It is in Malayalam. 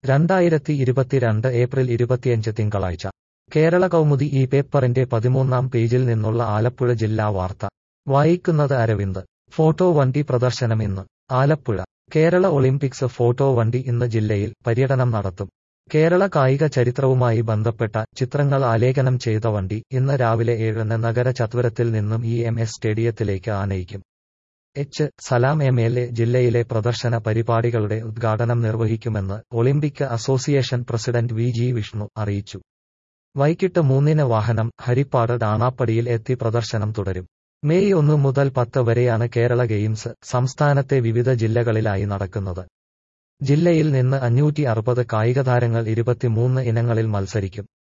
രണ്ടായിരത്തി ഇരുപത്തിരണ്ട് ഏപ്രിൽ ഇരുപത്തിയഞ്ച് തിങ്കളാഴ്ച കേരള കൗമുദി ഈ പേപ്പറിന്റെ പതിമൂന്നാം പേജിൽ നിന്നുള്ള ആലപ്പുഴ ജില്ലാ വാർത്ത വായിക്കുന്നത് അരവിന്ദ് ഫോട്ടോ വണ്ടി പ്രദർശനം ഇന്ന് ആലപ്പുഴ കേരള ഒളിമ്പിക്സ് ഫോട്ടോ വണ്ടി ഇന്ന് ജില്ലയിൽ പര്യടനം നടത്തും കേരള കായിക ചരിത്രവുമായി ബന്ധപ്പെട്ട ചിത്രങ്ങൾ ആലേഖനം ചെയ്ത വണ്ടി ഇന്ന് രാവിലെ ഏഴിന് നഗര ചത്വരത്തിൽ നിന്നും ഇ എം എസ് സ്റ്റേഡിയത്തിലേക്ക് ആനയിക്കും H Salam M L A ജില്ലയിലെ പ്രദർശന പരിപാടികളുടെ ഉദ്ഘാടനം നിർവഹിക്കുമെന്ന് Olympic association president V G Vishnu അറിയിച്ചു വൈകിട്ട് മൂന്നിന് വാഹനം ഹരിപ്പാട് ഡാണാപ്പടിയിൽ എത്തി പ്രദർശനം തുടരും മെയ് ഒന്ന് മുതൽ പത്ത് വരെയാണ് കേരള ഗെയിംസ് സംസ്ഥാനത്തെ വിവിധ ജില്ലകളിലായി നടക്കുന്നത് ജില്ലയിൽ നിന്ന് അഞ്ഞൂറ്റി അറുപത് കായികതാരങ്ങൾ ഇരുപത്തിമൂന്ന് ഇനങ്ങളിൽ മത്സരിക്കും